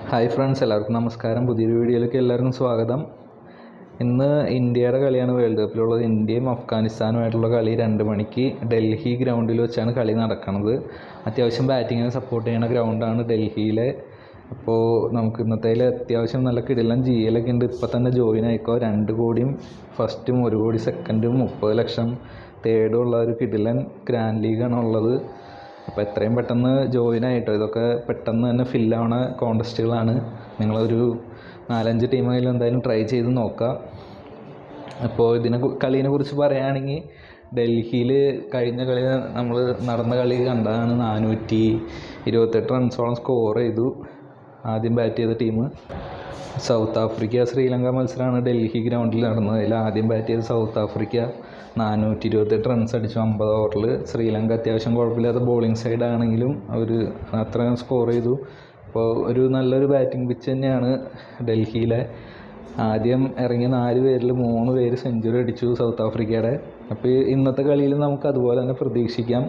hi friends എല്ലാവർക്കും നമസ്കാരം പുതിയൊരു വീഡിയോയിലേക്ക് എല്ലാവർക്കും സ്വാഗതം ഇന്ന് ഇന്ത്യയുടെ കളിയാണ് വേൾഡ് കപ്പിലുള്ളത് ഇന്ത്യയും അഫ്ഗാനിസ്ഥാനുമായിട്ടുള്ള കളി രണ്ട് മണിക്ക് ഡൽഹി ഗ്രൗണ്ടിൽ വെച്ചാണ് കളി നടക്കുന്നത് അത്യാവശ്യം ബാറ്റിങ്ങിനെ സപ്പോർട്ട് ചെയ്യുന്ന ഗ്രൗണ്ടാണ് ഡൽഹിയിലെ അപ്പോൾ നമുക്ക് ഇന്നത്തേൽ അത്യാവശ്യം നല്ല കിടിലൻ ജി എല്ലൊക്കെ ഉണ്ട് ഇപ്പോൾ തന്നെ ജോയിൻ ആയിക്കോ രണ്ട് കോടിയും ഫസ്റ്റും ഒരു കോടി സെക്കൻഡും മുപ്പത് ലക്ഷം തേർഡും ഉള്ള ഒരു കിടിലൻ ഗ്രാൻഡ് ലീഗാണ് ഉള്ളത് അപ്പോൾ എത്രയും പെട്ടെന്ന് ജോയിൻ ആയിട്ടോ ഇതൊക്കെ പെട്ടെന്ന് തന്നെ ഫില്ലാവണ കോൺടെസ്റ്റുകളാണ് നിങ്ങളൊരു നാലഞ്ച് ടീമെങ്കിലും എന്തായാലും ട്രൈ ചെയ്ത് നോക്കുക അപ്പോൾ ഇതിനെ കു- കളീനെ കുറിച്ച് പറയുകയാണെങ്കിൽ ഡൽഹിയിൽ കഴിഞ്ഞ കളി നമ്മൾ നടന്ന കളി കണ്ടതാണ് നാനൂറ്റി ഇരുപത്തെട്ട് റൺസോളം സ്കോർ ചെയ്തു ആദ്യം ബാറ്റ് ചെയ്ത ടീം സൗത്ത് ആഫ്രിക്ക ശ്രീലങ്ക മത്സരമാണ് ഡൽഹി ഗ്രൗണ്ടിൽ നടന്നത് അതിൽ ആദ്യം ബാറ്റ് ചെയ്ത സൗത്ത് ആഫ്രിക്ക നാനൂറ്റി ഇരുപത്തെട്ട് റൺസ് അടിച്ചു അമ്പത് ഓവറിൽ ശ്രീലങ്ക അത്യാവശ്യം കുഴപ്പമില്ലാത്ത ബോളിംഗ് സൈഡ് ആണെങ്കിലും അവർ അത്രയും സ്കോർ ചെയ്തു അപ്പോൾ ഒരു നല്ലൊരു ബാറ്റിംഗ് പിച്ച് തന്നെയാണ് ഡൽഹിയിലെ ആദ്യം ഇറങ്ങിയ നാല് പേരിൽ മൂന്ന് പേര് സെഞ്ചുറി അടിച്ചു സൗത്ത് ആഫ്രിക്കയുടെ അപ്പോൾ ഇന്നത്തെ കളിയിൽ നമുക്ക് അതുപോലെ തന്നെ പ്രതീക്ഷിക്കാം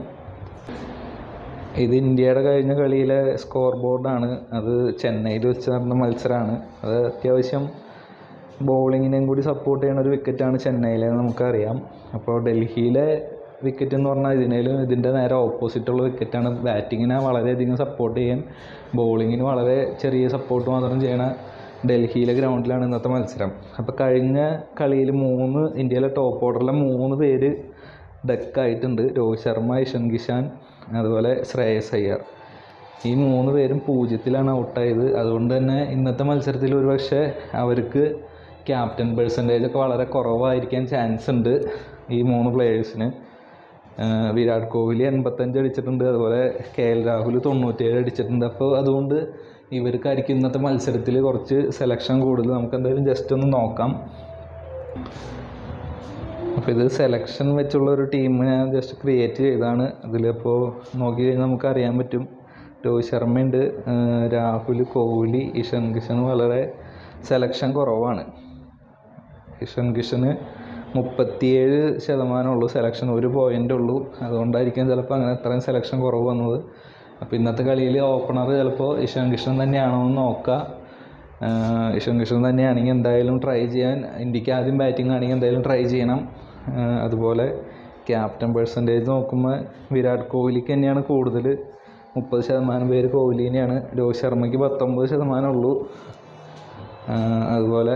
ഇത് ഇന്ത്യയുടെ കഴിഞ്ഞ കളിയിലെ സ്കോർ ബോർഡാണ് അത് ചെന്നൈയിൽ വെച്ച് നടന്ന മത്സരമാണ് അത് അത്യാവശ്യം ബോളിങ്ങിനെയും കൂടി സപ്പോർട്ട് ചെയ്യുന്ന ഒരു വിക്കറ്റാണ് ചെന്നൈയിലെ നമുക്കറിയാം അപ്പോൾ ഡൽഹിയിലെ വിക്കറ്റ് എന്ന് പറഞ്ഞാൽ ഇതിനേലും ഇതിൻ്റെ നേരെ ഓപ്പോസിറ്റുള്ള വിക്കറ്റാണ് ബാറ്റിങ്ങിനെ വളരെയധികം സപ്പോർട്ട് ചെയ്യാൻ ബോളിങ്ങിന് വളരെ ചെറിയ സപ്പോർട്ട് മാത്രം ചെയ്യണ ഡൽഹിയിലെ ഗ്രൗണ്ടിലാണ് ഇന്നത്തെ മത്സരം അപ്പോൾ കഴിഞ്ഞ കളിയിൽ മൂന്ന് ഇന്ത്യയിലെ ടോപ്പ് ഓർഡറിലെ മൂന്ന് പേര് ഡക്കായിട്ടുണ്ട് രോഹിത് ശർമ്മ ഇഷൻ കിഷാൻ അതുപോലെ ശ്രേയസ് അയ്യർ ഈ മൂന്ന് പേരും പൂജ്യത്തിലാണ് ഔട്ടായത് അതുകൊണ്ട് തന്നെ ഇന്നത്തെ മത്സരത്തിൽ ഒരുപക്ഷെ അവർക്ക് ക്യാപ്റ്റൻ പെർസെൻറ്റേജ് ഒക്കെ വളരെ കുറവായിരിക്കാൻ ചാൻസ് ഉണ്ട് ഈ മൂന്ന് പ്ലേയേഴ്സിന് വിരാട് കോഹ്ലി എൺപത്തഞ്ച് അടിച്ചിട്ടുണ്ട് അതുപോലെ കെ എൽ രാഹുൽ തൊണ്ണൂറ്റേഴ് അടിച്ചിട്ടുണ്ട് അപ്പോൾ അതുകൊണ്ട് ഇവർക്കായിരിക്കും ഇന്നത്തെ മത്സരത്തിൽ കുറച്ച് സെലക്ഷൻ കൂടുതൽ നമുക്ക് എന്തായാലും ജസ്റ്റ് ഒന്ന് നോക്കാം അപ്പോൾ ഇത് സെലക്ഷൻ വെച്ചുള്ള ഒരു ടീം ഞാൻ ജസ്റ്റ് ക്രിയേറ്റ് ചെയ്തതാണ് അതിലിപ്പോൾ നോക്കി കഴിഞ്ഞാൽ നമുക്ക് അറിയാൻ പറ്റും രോഹിത് ശർമ്മയുണ്ട് ഏഹ് രാഹുൽ കോഹ്ലി ഇഷൻ കിഷൻ വളരെ സെലക്ഷൻ കുറവാണ് ഇഷൻ കിഷന് മുപ്പത്തിയേഴ് ശതമാനമുള്ളൂ സെലക്ഷൻ ഒരു പോയിൻ്റ് ഉള്ളൂ അതുകൊണ്ടായിരിക്കും ചിലപ്പോൾ അങ്ങനെ അത്രയും സെലക്ഷൻ കുറവ് വന്നത് അപ്പോൾ ഇന്നത്തെ കളിയിൽ ഓപ്പണർ ചിലപ്പോൾ ഇഷൻ കിഷൻ തന്നെയാണോ എന്ന് നോക്കുക ആഹ് ഇഷൻ കിഷൻ തന്നെയാണെങ്കിൽ എന്തായാലും ട്രൈ ചെയ്യാൻ ഇന്ത്യക്ക് ആദ്യം ബാറ്റിംഗ് ആണെങ്കിൽ എന്തായാലും ട്രൈ ചെയ്യണം ആഹ് അതുപോലെ ക്യാപ്റ്റൻ പെർസെൻറ്റേജ് നോക്കുമ്പോൾ വിരാട് കോഹ്ലിക്ക് തന്നെയാണ് കൂടുതൽ മുപ്പത് ശതമാനം പേര് കോഹ്ലിനെയാണ് രോഹിത് ശർമ്മയ്ക്ക് പത്തൊമ്പത് ശതമാനം ഉള്ളൂ ആഹ് അതുപോലെ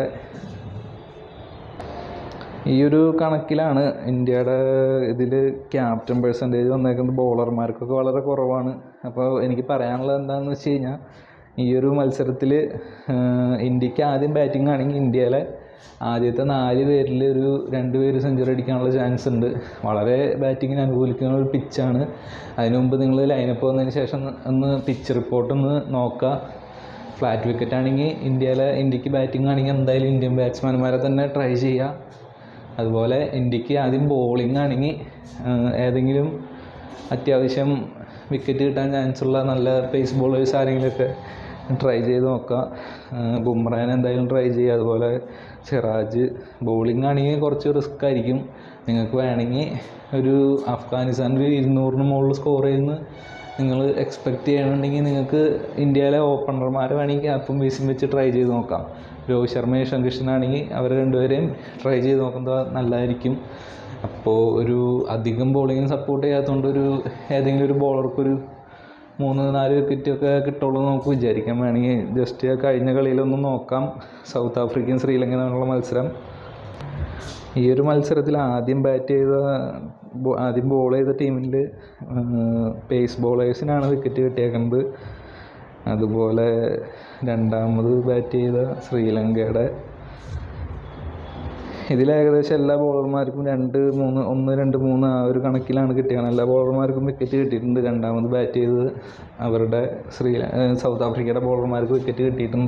ഈ ഒരു കണക്കിലാണ് ഇന്ത്യയുടെ ഇതിൽ ക്യാപ്റ്റൻ പെർസെൻറ്റേജ് വന്നേക്കുന്നത് ബോളർമാർക്കൊക്കെ വളരെ കുറവാണ് അപ്പോൾ എനിക്ക് പറയാനുള്ളത് എന്താണെന്ന് വെച്ച് കഴിഞ്ഞാൽ ഈ ഒരു മത്സരത്തിൽ ഇന്ത്യക്ക് ആദ്യം ബാറ്റിംഗ് ആണെങ്കിൽ ഇന്ത്യയിലെ ആദ്യത്തെ നാല് പേരിൽ ഒരു രണ്ട് പേര് സെഞ്ചുറി അടിക്കാനുള്ള ചാൻസ് ഉണ്ട് വളരെ ബാറ്റിങ്ങിന് അനുകൂലിക്കുന്ന ഒരു പിച്ചാണ് അതിനു മുമ്പ് നിങ്ങൾ ലൈനപ്പ് വന്നതിന് ശേഷം ഒന്ന് പിച്ച് റിപ്പോർട്ട് ഒന്ന് നോക്കുക ഫ്ലാറ്റ് വിക്കറ്റ് ആണെങ്കിൽ ഇന്ത്യയിലെ ഇന്ത്യക്ക് ബാറ്റിംഗ് ആണെങ്കിൽ എന്തായാലും ഇന്ത്യൻ ബാറ്റ്സ്മാൻമാരെ തന്നെ ട്രൈ ചെയ്യുക അതുപോലെ ഇന്ത്യക്ക് ആദ്യം ബോളിംഗ് ആണെങ്കിൽ ഏതെങ്കിലും അത്യാവശ്യം വിക്കറ്റ് കിട്ടാൻ ചാൻസ് ഉള്ള നല്ല പേസ് ബോളേഴ്സ് ആരെങ്കിലുമൊക്കെ ട്രൈ ചെയ്ത് നോക്കുക ബുംറേനെ എന്തായാലും ട്രൈ ചെയ്യുക അതുപോലെ സിറാജ് ബോളിംഗ് ആണെങ്കിൽ കുറച്ച് റിസ്ക് ആയിരിക്കും നിങ്ങൾക്ക് വേണമെങ്കിൽ ഒരു അഫ്ഗാനിസ്ഥാനിൽ ഇരുന്നൂറിന് മുകളിൽ സ്കോർ ചെയ്യുന്ന നിങ്ങൾ എക്സ്പെക്റ്റ് ചെയ്യണമെന്നുണ്ടെങ്കിൽ നിങ്ങൾക്ക് ഇന്ത്യയിലെ ഓപ്പണർമാരെ വേണമെങ്കിൽ ക്യാപ്പും വീസും വെച്ച് ട്രൈ ചെയ്ത് നോക്കാം രോഹിത് ശർമ്മ ഇഷൻ കിഷൻ ആണെങ്കിൽ അവർ രണ്ടുപേരെയും ട്രൈ ചെയ്ത് നോക്കുന്നത് നല്ലതായിരിക്കും അപ്പോൾ ഒരു അധികം ബോളിങ്ങിന് സപ്പോർട്ട് ചെയ്യാത്തതുകൊണ്ട് ഒരു ഏതെങ്കിലും ഒരു ബോളർക്കൊരു മൂന്ന് നാല് വിക്കറ്റൊക്കെ കിട്ടുള്ളൂ എന്ന് നമുക്ക് വിചാരിക്കാം വേണമെങ്കിൽ ജസ്റ്റ് കഴിഞ്ഞ കളിയിലൊന്ന് നോക്കാം സൗത്ത് ആഫ്രിക്കയും ശ്രീലങ്കയും തമ്മിലുള്ള മത്സരം ഈ ഒരു മത്സരത്തിൽ ആദ്യം ബാറ്റ് ചെയ്ത ബോ- ആദ്യം ബോൾ ചെയ്ത ടീമിൽ പേസ് ബോളേഴ്സിനാണ് വിക്കറ്റ് കിട്ടിയേക്കുന്നത് അതുപോലെ രണ്ടാമത് ബാറ്റ് ചെയ്ത ശ്രീലങ്കയുടെ ഇതിൽ ഏകദേശം എല്ലാ ബോളർമാർക്കും രണ്ട് മൂന്ന് ഒന്ന് രണ്ട് മൂന്ന് ആ ഒരു കണക്കിലാണ് കിട്ടിയത് എല്ലാ ബോളർമാർക്കും വിക്കറ്റ് കിട്ടിയിട്ടുണ്ട് രണ്ടാമത് ബാറ്റ് ചെയ്തത് അവരുടെ ശ്രീല ഏഹ് സൗത്ത് ആഫ്രിക്കയുടെ ബോളർമാർക്ക് വിക്കറ്റ് കിട്ടിയിട്ടുണ്ട്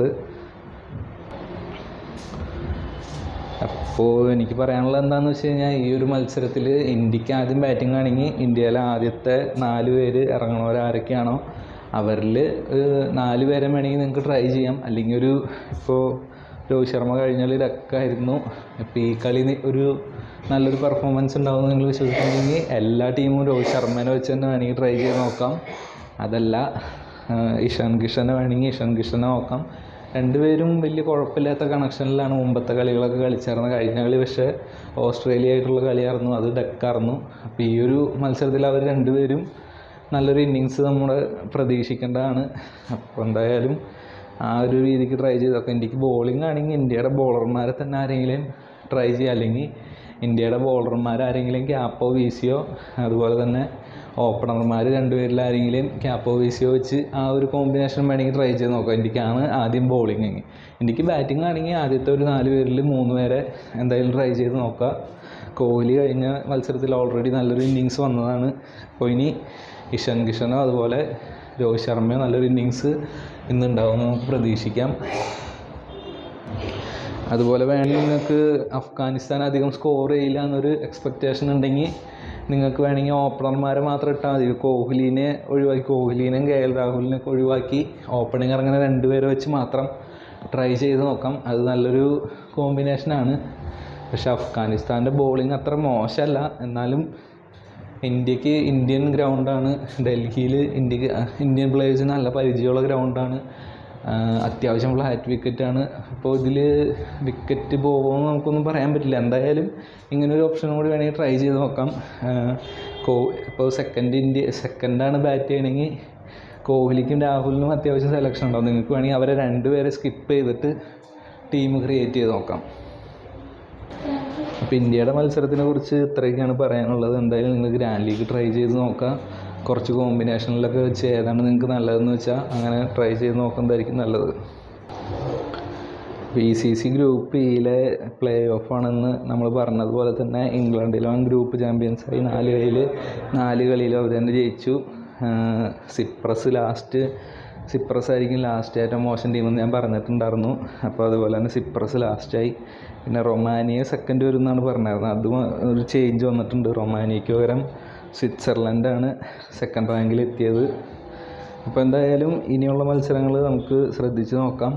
അപ്പോൾ എനിക്ക് പറയാനുള്ളത് എന്താണെന്ന് വെച്ച് കഴിഞ്ഞാൽ ഈ ഒരു മത്സരത്തിൽ ഇന്ത്യക്ക് ആദ്യം ബാറ്റിംഗ് ആണെങ്കിൽ ഇന്ത്യയിലെ ആദ്യത്തെ നാല് പേര് ഇറങ്ങണവരാരൊക്കെയാണോ അവരിൽ നാല് പേരെ വേണമെങ്കിൽ നിങ്ങൾക്ക് ട്രൈ ചെയ്യാം അല്ലെങ്കിൽ ഒരു ഇപ്പോൾ രോഹിത് ശർമ്മ കഴിഞ്ഞാൽ രക്കായിരുന്നു ഇപ്പോൾ ഈ കളി നി- ഒരു നല്ലൊരു പെർഫോമൻസ് ഉണ്ടാവുമെന്ന് നിങ്ങൾ വിശ്വസിക്കുന്നുണ്ടെങ്കിൽ എല്ലാ ടീമും രോഹിത് ശർമ്മേനെ വെച്ച് തന്നെ വേണമെങ്കിൽ ട്രൈ ചെയ്ത് നോക്കാം അതല്ല ഇഷാൻ കിഷനെ വേണമെങ്കിൽ ഇഷാൻ കിഷനെ നോക്കാം രണ്ടുപേരും വലിയ കുഴപ്പമില്ലാത്ത കണക്ഷനിലാണ് മുമ്പത്തെ കളികളൊക്കെ കളിച്ചായിരുന്നത് കഴിഞ്ഞ കളി പക്ഷേ ഓസ്ട്രേലിയ ആയിട്ടുള്ള കളിയായിരുന്നു അത് ഡെക്കായിരുന്നു അപ്പോൾ ഈ ഒരു മത്സരത്തിൽ അവർ രണ്ടുപേരും നല്ലൊരു ഇന്നിങ്സ് നമ്മൾ പ്രതീക്ഷിക്കേണ്ടതാണ് അപ്പോൾ എന്തായാലും ആ ഒരു രീതിക്ക് ട്രൈ ചെയ്ത് നോക്കാം ഇന്ത്യക്ക് ബോളിംഗ് ആണെങ്കിൽ ഇന്ത്യയുടെ ബോളർമാരെ തന്നെ ആരെങ്കിലും ട്രൈ ചെയ്യുക അല്ലെങ്കിൽ ഇന്ത്യയുടെ ബോളർമാർ ആരെങ്കിലും ക്യാപ്പോ വീസിയോ അതുപോലെ തന്നെ ഓപ്പണർമാർ രണ്ടുപേരിൽ ആരെങ്കിലും ക്യാപ്പോ വീസിയോ വെച്ച് ആ ഒരു കോമ്പിനേഷൻ വേണമെങ്കിൽ ട്രൈ ചെയ്ത് നോക്കാം ഇന്ത്യക്കാണ് ആദ്യം ബോളിംഗ് ഇന്ത്യക്ക് ബാറ്റിംഗ് ആണെങ്കിൽ ആദ്യത്തെ ഒരു നാല് പേരിൽ മൂന്ന് പേരെ എന്തായാലും ട്രൈ ചെയ്ത് നോക്കുക കോഹ്ലി കഴിഞ്ഞ മത്സരത്തിൽ ഓൾറെഡി നല്ലൊരു ഇന്നിങ്സ് വന്നതാണ് അപ്പോൾ ഇനി ഇഷാൻ കിഷനോ അതുപോലെ രോഹിത് ശർമ്മയോ നല്ലൊരു ഇന്നിങ്സ് ഇന്നുണ്ടാവും നമുക്ക് പ്രതീക്ഷിക്കാം അതുപോലെ വേണമെങ്കിൽ നിങ്ങൾക്ക് അഫ്ഗാനിസ്ഥാൻ അധികം സ്കോർ ചെയ്യില്ല എന്നൊരു എക്സ്പെക്റ്റേഷൻ ഉണ്ടെങ്കിൽ നിങ്ങൾക്ക് വേണമെങ്കിൽ ഓപ്പണർമാരെ മാത്രം ഇട്ടാൽ മതി കോഹ്ലിനെ ഒഴിവാക്കി കോഹ്ലിനെയും കെ എൽ രാഹുലിനെയൊക്കെ ഒഴിവാക്കി ഓപ്പണിംഗ് ഇറങ്ങുന്ന രണ്ടുപേരെ വെച്ച് മാത്രം ട്രൈ ചെയ്ത് നോക്കാം അത് നല്ലൊരു കോമ്പിനേഷനാണ് പക്ഷേ അഫ്ഗാനിസ്ഥാൻ്റെ ബോളിംഗ് അത്ര മോശമല്ല എന്നാലും ഇന്ത്യക്ക് ഇന്ത്യൻ ഗ്രൗണ്ടാണ് ഡൽഹിയിൽ ഇന്ത്യക്ക് ഇന്ത്യൻ പ്ലേയേഴ്സിന് നല്ല പരിചയമുള്ള ഗ്രൗണ്ടാണ് അത്യാവശ്യം ഫ്ലാറ്റ് വിക്കറ്റാണ് അപ്പോൾ ഇതിൽ വിക്കറ്റ് പോകുമെന്ന് നമുക്കൊന്നും പറയാൻ പറ്റില്ല എന്തായാലും ഇങ്ങനൊരു ഓപ്ഷൻ കൂടി വേണമെങ്കിൽ ട്രൈ ചെയ്ത് നോക്കാം കോ ഇപ്പോൾ സെക്കൻഡ് ഇന്ത്യ സെക്കൻഡാണ് ബാറ്റ് ചെയ്യണമെങ്കിൽ കോഹ്ലിക്കും രാഹുലിനും അത്യാവശ്യം സെലക്ഷൻ ഉണ്ടാവും നിങ്ങൾക്ക് വേണമെങ്കിൽ അവരെ രണ്ടുപേരെ സ്കിപ്പ് ചെയ്തിട്ട് ടീം ക്രിയേറ്റ് ചെയ്ത് നോക്കാം അപ്പോൾ ഇന്ത്യയുടെ മത്സരത്തിനെ കുറിച്ച് ഇത്രയൊക്കെയാണ് പറയാനുള്ളത് എന്തായാലും നിങ്ങൾ ഗ്രാൻഡ് ലീഗ് ട്രൈ ചെയ്ത് നോക്കാം കുറച്ച് കോമ്പിനേഷനിലൊക്കെ വെച്ച് ഏതാണ് നിങ്ങൾക്ക് നല്ലതെന്ന് വെച്ചാൽ അങ്ങനെ ട്രൈ ചെയ്ത് നോക്കുന്നതായിരിക്കും നല്ലത് ബി സി സി ഗ്രൂപ്പ് ഇയിലെ പ്ലേ ഓഫ് ആണെന്ന് നമ്മൾ പറഞ്ഞതുപോലെ തന്നെ ഇംഗ്ലണ്ടിലാണ് ഗ്രൂപ്പ് ചാമ്പ്യൻസായി നാല് കളിയിൽ നാല് കളിയിൽ അവർ തന്നെ ജയിച്ചു സിപ്രസ് ലാസ്റ്റ് സിപ്രസ് ആയിരിക്കും ലാസ്റ്റ് ഏറ്റവും മോശം ടീമെന്ന് ഞാൻ പറഞ്ഞിട്ടുണ്ടായിരുന്നു അപ്പോൾ അതുപോലെ തന്നെ സിപ്രസ് ലാസ്റ്റായി പിന്നെ റൊമാനിയ സെക്കൻഡ് വരും എന്നാണ് പറഞ്ഞിരുന്നത് അതും ഒരു ചേഞ്ച് വന്നിട്ടുണ്ട് റൊമാനിയയ്ക്ക് പകരം സ്വിറ്റ്സർലൻഡാണ് സെക്കൻഡ് റാങ്കിൽ എത്തിയത് അപ്പോൾ എന്തായാലും ഇനിയുള്ള മത്സരങ്ങൾ നമുക്ക് ശ്രദ്ധിച്ച് നോക്കാം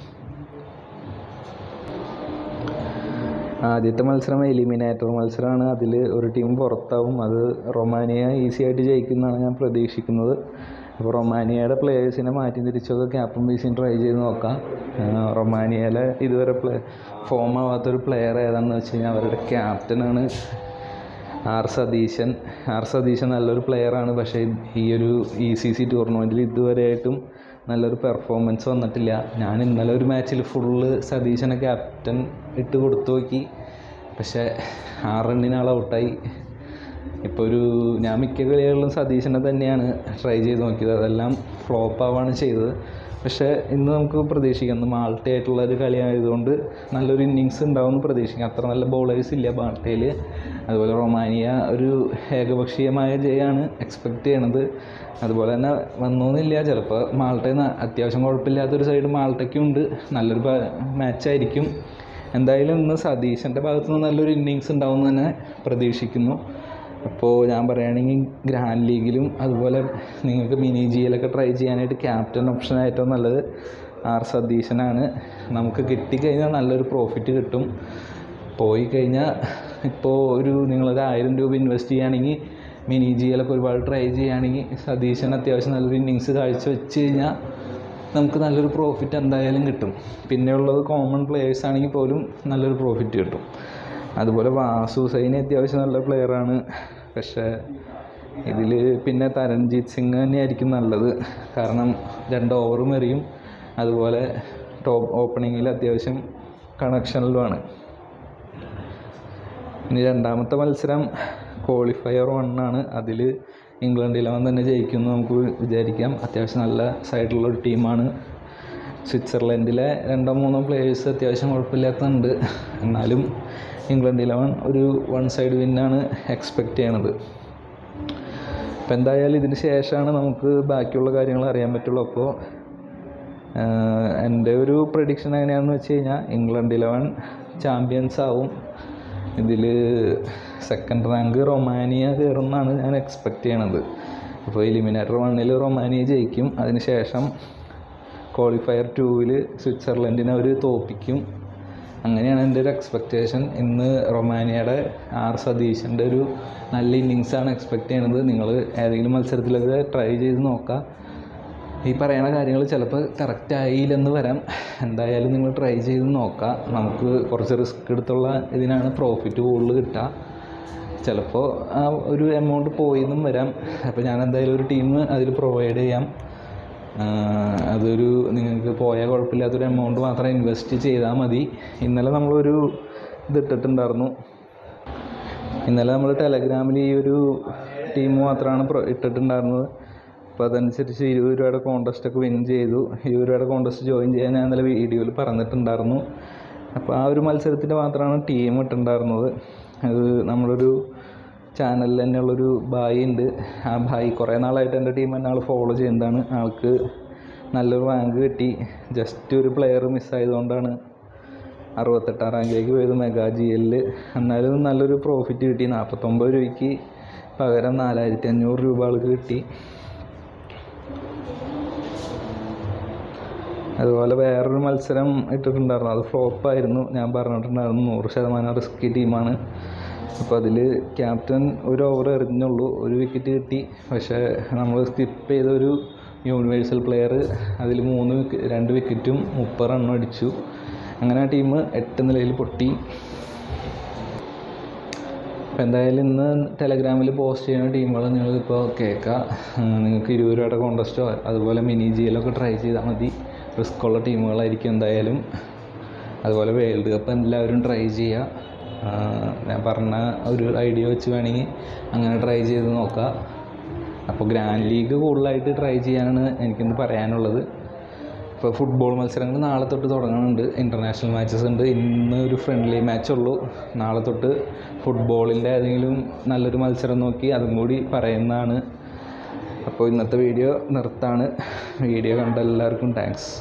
ആദ്യത്തെ മത്സരം എലിമിനേറ്റർ മത്സരമാണ് അതിൽ ഒരു ടീം പുറത്താവും അത് റൊമാനിയ ഈസി ആയിട്ട് ജയിക്കുന്നതാണ് ഞാൻ പ്രതീക്ഷിക്കുന്നത് അപ്പോൾ റൊമാനിയയുടെ പ്ലേയേഴ്സിനെ മാറ്റി തിരിച്ചൊക്കെ ക്യാപ്റ്റൻ ബീസിൻ ട്രൈ ചെയ്ത് നോക്കാം റൊമാനിയയിലെ ഇതുവരെ പ്ലേ ഫോം ആവാത്തൊരു പ്ലെയർ ഏതാണെന്ന് വെച്ച് കഴിഞ്ഞാൽ അവരുടെ ക്യാപ്റ്റനാണ് ആർ സതീശൻ ആർ സതീശൻ നല്ലൊരു പ്ലെയറാണ് പക്ഷേ ഈ ഒരു ഇ സി സി ടൂർണമെൻറ്റിൽ ഇതുവരെയായിട്ടും നല്ലൊരു പെർഫോമൻസ് വന്നിട്ടില്ല ഞാൻ ഇന്നലെ ഒരു മാച്ചിൽ ഫുള്ള് സതീശനെ ക്യാപ്റ്റൻ ഇട്ട് കൊടുത്തു നോക്കി പക്ഷേ ആറ് റണ്ണിന് ആൾ ഔട്ടായി ഇപ്പോൾ ഒരു ഞാൻ മിക്ക കളികളിലും സതീശനെ തന്നെയാണ് ട്രൈ ചെയ്ത് നോക്കിയത് അതെല്ലാം ഫ്ലോപ്പ് ആവുകയാണ് ചെയ്തത് പക്ഷേ ഇന്ന് നമുക്ക് പ്രതീക്ഷിക്കാം ഇന്ന് മാൾട്ട ആയിട്ടുള്ള ഒരു കളി ആയതുകൊണ്ട് നല്ലൊരു ഇന്നിങ്സ് ഉണ്ടാവുമെന്ന് പ്രതീക്ഷിക്കാം അത്ര നല്ല ബൗളേഴ്സ് ഇല്ല മാൾട്ടയിൽ അതുപോലെ റൊമാനിയ ഒരു ഏകപക്ഷീയമായ ജയമാണ് എക്സ്പെക്റ്റ് ചെയ്യണത് അതുപോലെ തന്നെ വന്നോന്നില്ല ചിലപ്പോൾ മാൾട്ടയിൽ നിന്ന് അത്യാവശ്യം കുഴപ്പമില്ലാത്തൊരു സൈഡ് മാൾട്ടയ്ക്കും ഉണ്ട് നല്ലൊരു മാച്ചായിരിക്കും എന്തായാലും ഇന്ന് സതീശൻ്റെ ഭാഗത്തു നിന്ന് നല്ലൊരു ഇന്നിങ്സ് ഉണ്ടാവും എന്ന് തന്നെ പ്രതീക്ഷിക്കുന്നു അപ്പോൾ ഞാൻ പറയുകയാണെങ്കിൽ ഗ്രാൻഡ് ലീഗിലും അതുപോലെ നിങ്ങൾക്ക് മിനി ജിയിലൊക്കെ ട്രൈ ചെയ്യാനായിട്ട് ക്യാപ്റ്റൻ ഓപ്ഷൻ ഏറ്റവും നല്ലത് ആർ സതീശനാണ് നമുക്ക് കിട്ടിക്കഴിഞ്ഞാൽ നല്ലൊരു പ്രോഫിറ്റ് കിട്ടും പോയി കഴിഞ്ഞാൽ ഇപ്പോൾ ഒരു നിങ്ങളൊരു ആയിരം രൂപ ഇൻവെസ്റ്റ് ചെയ്യുകയാണെങ്കിൽ മിനി ജിയിലൊക്കെ ഒരുപാട് ട്രൈ ചെയ്യുകയാണെങ്കിൽ സതീശൻ അത്യാവശ്യം നല്ലൊരു ഇന്നിങ്സ് കാഴ്ച വെച്ച് കഴിഞ്ഞാൽ നമുക്ക് നല്ലൊരു പ്രോഫിറ്റ് എന്തായാലും കിട്ടും പിന്നെയുള്ളത് കോമൺ പ്ലേയേഴ്സ് ആണെങ്കിൽ പോലും നല്ലൊരു പ്രോഫിറ്റ് കിട്ടും അതുപോലെ വാസു സൈനി അത്യാവശ്യം നല്ല പ്ലെയറാണ് പക്ഷേ ഇതിൽ പിന്നെ തരൺജീത് സിംഗ് തന്നെയായിരിക്കും നല്ലത് കാരണം രണ്ട് ഓവറും എറിയും അതുപോലെ ടോപ്പ് ഓപ്പണിങ്ങിൽ അത്യാവശ്യം കണക്ഷനിലുമാണ് ഇനി രണ്ടാമത്തെ മത്സരം ക്വാളിഫയർ വണ്ണാണ് അതിൽ ഇംഗ്ലണ്ട് ഇലവൻ തന്നെ ജയിക്കുമെന്ന് നമുക്ക് വിചാരിക്കാം അത്യാവശ്യം നല്ല സൈഡിലുള്ള ഒരു ടീമാണ് സ്വിറ്റ്സർലൻഡിലെ രണ്ടോ മൂന്നോ പ്ലേയേഴ്സ് അത്യാവശ്യം കുഴപ്പമില്ലാത്തതുണ്ട് എന്നാലും ഇംഗ്ലണ്ട് ഇലവൻ ഒരു വൺ സൈഡ് വിന്നാണ് എക്സ്പെക്റ്റ് ചെയ്യണത് അപ്പോൾ എന്തായാലും ഇതിന് ശേഷമാണ് നമുക്ക് ബാക്കിയുള്ള കാര്യങ്ങൾ അറിയാൻ പറ്റുള്ളൂ അപ്പോൾ എൻ്റെ ഒരു പ്രഡിക്ഷൻ എങ്ങനെയാണെന്ന് വെച്ച് കഴിഞ്ഞാൽ ഇംഗ്ലണ്ട് ഇലവൻ ചാമ്പ്യൻസ് ആവും ഇതിൽ സെക്കൻഡ് റാങ്ക് റൊമാനിയ കയറുമെന്നാണ് ഞാൻ എക്സ്പെക്റ്റ് ചെയ്യണത് അപ്പോൾ എലിമിനേറ്റർ വണ്ണിൽ റൊമാനിയ ജയിക്കും അതിനുശേഷം ക്വാളിഫയർ ടൂവിൽ സ്വിറ്റ്സർലൻഡിനെ അവർ തോപ്പിക്കും അങ്ങനെയാണ് എൻ്റെ ഒരു എക്സ്പെക്റ്റേഷൻ ഇന്ന് റൊമാനിയയുടെ ആർ സതീശൻ്റെ ഒരു നല്ല ഇന്നിങ്സാണ് എക്സ്പെക്റ്റ് ചെയ്യണത് നിങ്ങൾ ഏതെങ്കിലും മത്സരത്തിലൊക്കെ ട്രൈ ചെയ്ത് നോക്കുക ഈ പറയുന്ന കാര്യങ്ങൾ ചിലപ്പോൾ കറക്റ്റ് ആയില്ലെന്ന് വരാം എന്തായാലും നിങ്ങൾ ട്രൈ ചെയ്ത് നോക്കുക നമുക്ക് കുറച്ച് റിസ്ക് എടുത്തുള്ള ഇതിനാണ് പ്രോഫിറ്റ് കൂടുതൽ കിട്ടുക ചിലപ്പോൾ ആ ഒരു എമൗണ്ട് പോയെന്നും വരാം അപ്പോൾ ഞാൻ എന്തായാലും ഒരു ടീം അതിൽ പ്രൊവൈഡ് ചെയ്യാം ആ, അതൊരു നിങ്ങൾക്ക് പോയാൽ കുഴപ്പമില്ലാത്തൊരു എമൗണ്ട് മാത്രം ഇൻവെസ്റ്റ് ചെയ്താൽ മതി ഇന്നലെ നമ്മളൊരു ഇതിട്ടിട്ടുണ്ടായിരുന്നു ഇന്നലെ നമ്മൾ ടെലഗ്രാമിൽ ഈ ഒരു ടീം മാത്രമാണ് പ്രൊ- ഇട്ടിട്ടുണ്ടായിരുന്നത് അപ്പോൾ അതനുസരിച്ച് ഇരുപത് രൂപയുടെ കോൺടെസ്റ്റ് ഒക്കെ വിൻ ചെയ്തു ഇരുപത് രൂപയുടെ കോൺടെസ്റ്റ് ജോയിൻ ചെയ്യാൻ ഞാൻ ഇന്നലെ വീഡിയോയിൽ പറഞ്ഞിട്ടുണ്ടായിരുന്നു അപ്പോൾ ആ ഒരു മത്സരത്തിൻ്റെ മാത്രമാണ് ടീം ഇട്ടിട്ടുണ്ടായിരുന്നത് അത് നമ്മളൊരു ചാനലിൽ തന്നെയുള്ളൊരു ബായി ഉണ്ട് ആ ബായി കുറേ നാളായിട്ട് എൻ്റെ ടീം തന്നെ ആൾ ഫോളോ ചെയ്യുന്നതാണ് ആൾക്ക് നല്ലൊരു റാങ്ക് കിട്ടി ജസ്റ്റ് ഒരു പ്ലെയർ മിസ്സായതുകൊണ്ടാണ് അറുപത്തെട്ടാം റാങ്കിലേക്ക് പോയത് മെഗാ ജി എല്ലിൽ എന്നാലും നല്ലൊരു പ്രോഫിറ്റ് കിട്ടി നാൽപ്പത്തൊമ്പത് രൂപയ്ക്ക് പകരം നാലായിരത്തി അഞ്ഞൂറ് രൂപ ആൾക്ക് കിട്ടി അതുപോലെ വേറൊരു മത്സരം ഇട്ടിട്ടുണ്ടായിരുന്നു അത് ഫ്ലോപ്പായിരുന്നു ഞാൻ പറഞ്ഞിട്ടുണ്ടായിരുന്നു നൂറ് ശതമാനം റിസ്കി ടീമാണ് അപ്പോൾ അതിൽ ക്യാപ്റ്റൻ ഒരു ഓവർ എറിഞ്ഞുള്ളൂ ഒരു വിക്കറ്റ് കിട്ടി പക്ഷേ നമ്മൾ സ്കിപ്പ് ചെയ്ത ഒരു യൂണിവേഴ്സൽ പ്ലെയർ അതിൽ മൂന്ന് വിക്ക- രണ്ട് വിക്കറ്റും മുപ്പത് റണ്ണും അടിച്ചു അങ്ങനെ ആ ടീം എട്ട് നിലയിൽ പൊട്ടി അപ്പോൾ എന്തായാലും ഇന്ന് ടെലഗ്രാമിൽ പോസ്റ്റ് ചെയ്യുന്ന ടീമുകൾ നിങ്ങളിപ്പോൾ കേൾക്കുക നിങ്ങൾക്ക് ഇരുപത് രൂപയുടെ കോൺടെസ്റ്റോ അതുപോലെ മിനി ജിയിലൊക്കെ ട്രൈ ചെയ്താൽ മതി റിസ്ക് ഉള്ള ടീമുകളായിരിക്കും എന്തായാലും അതുപോലെ വേൾഡ് കപ്പ് എല്ലാവരും ട്രൈ ചെയ്യുക ആ, ഞാൻ പറഞ്ഞ ഒരു ഐഡിയ വെച്ച് വേണമെങ്കിൽ അങ്ങനെ ട്രൈ ചെയ്ത് നോക്കുക അപ്പോൾ ഗ്രാൻഡ് ലീഗ് കൂടുതലായിട്ട് ട്രൈ ചെയ്യാനാണ് എനിക്കിന്ന് പറയാനുള്ളത് ഇപ്പോൾ ഫുട്ബോൾ മത്സരങ്ങൾ നാളെ തൊട്ട് തുടങ്ങുന്നുണ്ട് ഇൻ്റർനാഷണൽ മാച്ചസ് ഉണ്ട് ഇന്ന് ഒരു ഫ്രണ്ട്ലി മാച്ച് ഉള്ളൂ നാളെ തൊട്ട് ഫുട്ബോളിൻ്റെ ഏതെങ്കിലും നല്ലൊരു മത്സരം നോക്കി അതും കൂടി പറയുന്നതാണ് അപ്പോൾ ഇന്നത്തെ വീഡിയോ നിർത്താണ് വീഡിയോ കണ്ട എല്ലാവർക്കും താങ്ക്സ്